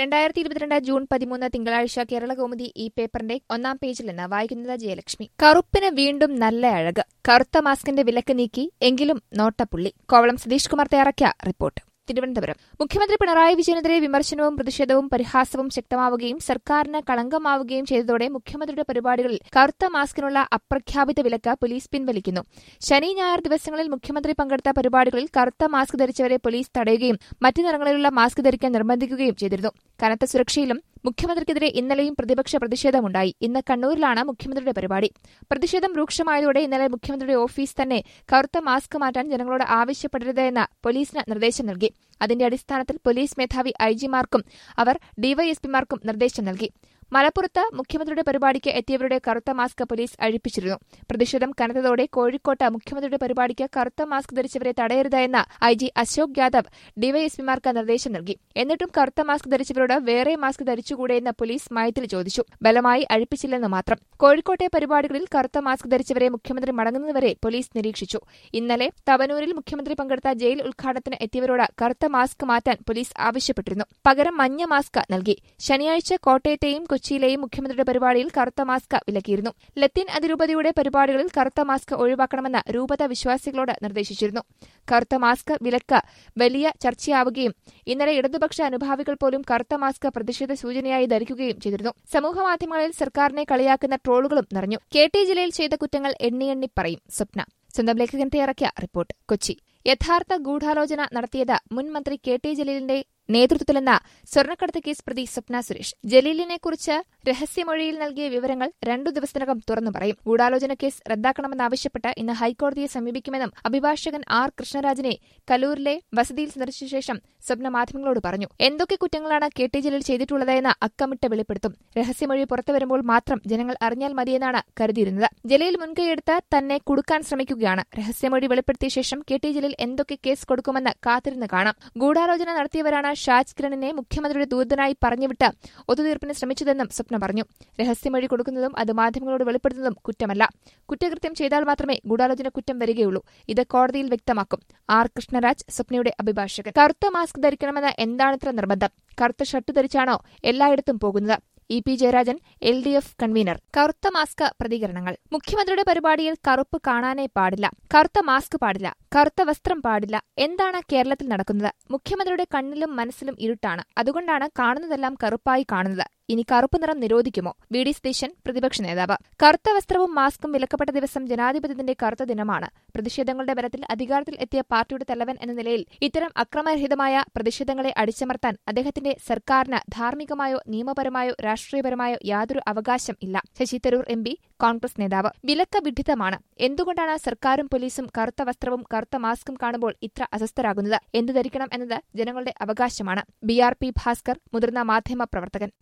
രണ്ടായിരത്തി ഇരുപത്തിരണ്ട് ജൂൺ പതിമൂന്ന് തിങ്കളാഴ്ച കേരളകൗമുദി ഈ പേപ്പറിന്റെ ഒന്നാം പേജിൽ നിന്ന് വായിക്കുന്നത് ജയലക്ഷ്മി കറുപ്പിന് വീണ്ടും നല്ല അഴക് കറുത്ത മാസ്കിന്റെ വിലക്ക് നീക്കി എങ്കിലും നോട്ടപ്പുള്ളി കോവളം സതീഷ് കുമാർ തയ്യാറാക്കിയ റിപ്പോർട്ട് തിരുവനന്തപുരം മുഖ്യമന്ത്രി പിണറായി വിജയനെതിരെ വിമർശനവും പ്രതിഷേധവും പരിഹാസവും ശക്തമാവുകയും സർക്കാരിന് കളങ്കമാവുകയും ചെയ്തതോടെ മുഖ്യമന്ത്രിയുടെ പരിപാടികളിൽ കറുത്ത മാസ്കിനുള്ള അപ്രഖ്യാപിത വിലക്ക് പോലീസ് പിൻവലിക്കുന്നു ശനി ഞായർ ദിവസങ്ങളിൽ മുഖ്യമന്ത്രി പങ്കെടുത്ത പരിപാടികളിൽ കറുത്ത മാസ്ക് ധരിച്ചവരെ പോലീസ് തടയുകയും മറ്റു നിറങ്ങളിലുള്ള മാസ്ക് ധരിക്കാൻ നിർബന്ധിക്കുകയും ചെയ്തിരുന്നു കനത്ത സുരക്ഷയിലും മുഖ്യമന്ത്രിക്കെതിരെ ഇന്നലെയും പ്രതിപക്ഷ പ്രതിഷേധമുണ്ടായി ഇന്ന് കണ്ണൂരിലാണ് മുഖ്യമന്ത്രിയുടെ പരിപാടി പ്രതിഷേധം രൂക്ഷമായതോടെ ഇന്നലെ മുഖ്യമന്ത്രിയുടെ ഓഫീസ് തന്നെ കറുത്ത മാസ്ക് മാറ്റാൻ ജനങ്ങളോട് ആവശ്യപ്പെടരുത് എന്ന് പോലീസിന് നിർദ്ദേശം നൽകി അതിന്റെ അടിസ്ഥാനത്തിൽ പോലീസ് മേധാവി ഐജിമാർക്കും അവർ ഡിവൈഎസ്പിമാർക്കും നിർദ്ദേശം നൽകി മലപ്പുറത്ത് മുഖ്യമന്ത്രിയുടെ പരിപാടിക്ക് എത്തിയവരുടെ കറുത്ത മാസ്ക് പോലീസ് അഴിപ്പിച്ചിരുന്നു പ്രതിഷേധം കനത്തതോടെ കോഴിക്കോട്ട് മുഖ്യമന്ത്രിയുടെ പരിപാടിക്ക് കറുത്ത മാസ്ക് ധരിച്ചവരെ തടയരുത് എന്ന് ഐ ജി അശോക് യാദവ് ഡിവൈഎസ്പിമാർക്ക് നിർദ്ദേശം നൽകി എന്നിട്ടും കറുത്ത മാസ്ക് ധരിച്ചവരോട് വേറെ മാസ്ക് ധരിച്ചുകൂടെയെന്ന് പോലീസ് മയത്തിൽ ചോദിച്ചു ബലമായി അഴിപ്പിച്ചില്ലെന്ന് മാത്രം കോഴിക്കോട്ടെ പരിപാടികളിൽ കറുത്ത മാസ്ക് ധരിച്ചവരെ മുഖ്യമന്ത്രി മടങ്ങുന്നതുവരെ പോലീസ് നിരീക്ഷിച്ചു ഇന്നലെ തവനൂരിൽ മുഖ്യമന്ത്രി പങ്കെടുത്ത ജയിൽ ഉദ്ഘാടനത്തിന് എത്തിയവരോട് കറുത്ത മാസ്ക് മാറ്റാൻ പോലീസ് ആവശ്യപ്പെട്ടിരുന്നു പകരം മഞ്ഞ മാസ്ക് നൽകി ശനിയാഴ്ച കോട്ടയത്തെയും കൊച്ചിയിലെയും മുഖ്യമന്ത്രിയുടെ പരിപാടിയിൽ കറുത്ത മാസ്ക് വിലക്കിയിരുന്നു ലത്തീൻ അതിരൂപതയുടെ പരിപാടികളിൽ കറുത്ത മാസ്ക് ഒഴിവാക്കണമെന്ന് രൂപത വിശ്വാസികളോട് നിർദ്ദേശിച്ചിരുന്നു കറുത്ത മാസ്ക് വിലക്ക് വലിയ ചർച്ചയാവുകയും ഇന്നലെ ഇടതുപക്ഷ അനുഭാവികൾ പോലും കറുത്ത മാസ്ക് പ്രതിഷേധ സൂചനയായി ധരിക്കുകയും ചെയ്തിരുന്നു സമൂഹമാധ്യമങ്ങളിൽ സർക്കാരിനെ കളിയാക്കുന്ന ട്രോളുകളും നിറഞ്ഞു കെ ടി ജില്ലയിൽ ചെയ്ത കുറ്റങ്ങൾ എണ്ണി എണ്ണി പറയും സ്വപ്ന സ്വന്തം ലേഖകൻ തയ്യാറാക്കിയ റിപ്പോർട്ട് കൊച്ചി യഥാർത്ഥ ഗൂഢാലോചന നടത്തിയത് മുൻ മന്ത്രി കെ ടി ജലീലിന്റെ നേതൃത്വത്തിലെന്ന സ്വർണ്ണക്കടത്ത് കേസ് പ്രതി സ്വപ്ന സുരേഷ് ജലീലിനെക്കുറിച്ച് രഹസ്യമൊഴിയിൽ നൽകിയ വിവരങ്ങൾ രണ്ടു ദിവസത്തിനകം തുറന്നു പറയും ഗൂഢാലോചന കേസ് റദ്ദാക്കണമെന്നാവശ്യപ്പെട്ട് ഇന്ന് ഹൈക്കോടതിയെ സമീപിക്കുമെന്നും അഭിഭാഷകൻ ആർ കൃഷ്ണരാജിനെ കലൂരിലെ വസതിയിൽ സന്ദർശിച്ച ശേഷം സ്വപ്ന മാധ്യമങ്ങളോട് പറഞ്ഞു എന്തൊക്കെ കുറ്റങ്ങളാണ് കെ ടി ജലീൽ ചെയ്തിട്ടുള്ളതെന്ന് അക്കമിട്ട് വെളിപ്പെടുത്തും രഹസ്യമൊഴി പുറത്തുവരുമ്പോൾ മാത്രം ജനങ്ങൾ അറിഞ്ഞാൽ മതിയെന്നാണ് കരുതിയിരുന്നത് ജലീൽ മുൻകൈയെടുത്ത് തന്നെ കുടുക്കാൻ ശ്രമിക്കുകയാണ് രഹസ്യമൊഴി വെളിപ്പെടുത്തിയ ശേഷം കെ ടി ജലീൽ എന്തൊക്കെ കേസ് കൊടുക്കുമെന്ന് കാത്തിരുന്ന് കാണാം ഗൂഢാലോചന നടത്തിയവരാണ് ഷാജ് കിരണിനെ മുഖ്യമന്ത്രിയുടെ ദൂതനായി പറഞ്ഞുവിട്ട് ഒത്തുതീർപ്പിന് ശ്രമിച്ചതെന്നും സ്വപ്ന പറഞ്ഞു രഹസ്യമൊഴി കൊടുക്കുന്നതും അത് മാധ്യമങ്ങളോട് വെളിപ്പെടുത്തുന്നതും കുറ്റമല്ല കുറ്റകൃത്യം ചെയ്താൽ മാത്രമേ ഗൂഢാലോചന കുറ്റം വരികയുള്ളൂ ഇത് കോടതിയിൽ വ്യക്തമാക്കും ആർ കൃഷ്ണരാജ് സ്വപ്നയുടെ അഭിഭാഷകൻ കറുത്ത മാസ്ക് ധരിക്കണമെന്ന് എന്താണിത്ര നിർബന്ധം കറുത്ത ഷർട്ട് ധരിച്ചാണോ എല്ലായിടത്തും പോകുന്നത് E P Jayarajan L D F convener കറുത്ത മാസ്ക് പ്രതികരണങ്ങൾ മുഖ്യമന്ത്രിയുടെ പരിപാടിയിൽ കറുപ്പ് കാണാനേ പാടില്ല കറുത്ത മാസ്ക് പാടില്ല കറുത്ത വസ്ത്രം പാടില്ല എന്താണ് കേരളത്തിൽ നടക്കുന്നത് മുഖ്യമന്ത്രിയുടെ കണ്ണിലും മനസ്സിലും ഇരുട്ടാണ് അതുകൊണ്ടാണ് കാണുന്നതെല്ലാം കറുപ്പായി കാണുന്നത് ഇനി കറുപ്പ് നിറം നിരോധിക്കുമോ വി ഡി സതീശൻ പ്രതിപക്ഷ നേതാവ് കറുത്ത വസ്ത്രവും മാസ്കും വിലക്കപ്പെട്ട ദിവസം ജനാധിപത്യത്തിന്റെ കറുത്ത ദിനമാണ് പ്രതിഷേധങ്ങളുടെ ബലത്തിൽ അധികാരത്തിൽ എത്തിയ പാർട്ടിയുടെ തലവൻ എന്ന നിലയിൽ ഇത്തരം അക്രമരഹിതമായ പ്രതിഷേധങ്ങളെ അടിച്ചമർത്താൻ അദ്ദേഹത്തിന്റെ സർക്കാരിന് ധാർമ്മികമായോ നിയമപരമായോ രാഷ്ട്രീയപരമായോ യാതൊരു അവകാശം ഇല്ല ശശി തരൂർ എം പി കോൺഗ്രസ് നേതാവ് വിലക്ക വിഡിതമാണ് എന്തുകൊണ്ടാണ് സർക്കാരും പോലീസും കറുത്ത വസ്ത്രവും കറുത്ത മാസ്കും കാണുമ്പോൾ ഇത്ര അസ്വസ്ഥരാകുന്നത് എന്തു ധരിക്കണം എന്നത് ജനങ്ങളുടെ അവകാശമാണ് ബി ആർ പി ഭാസ്കർ മുതിർന്ന മാധ്യമ പ്രവർത്തകൻ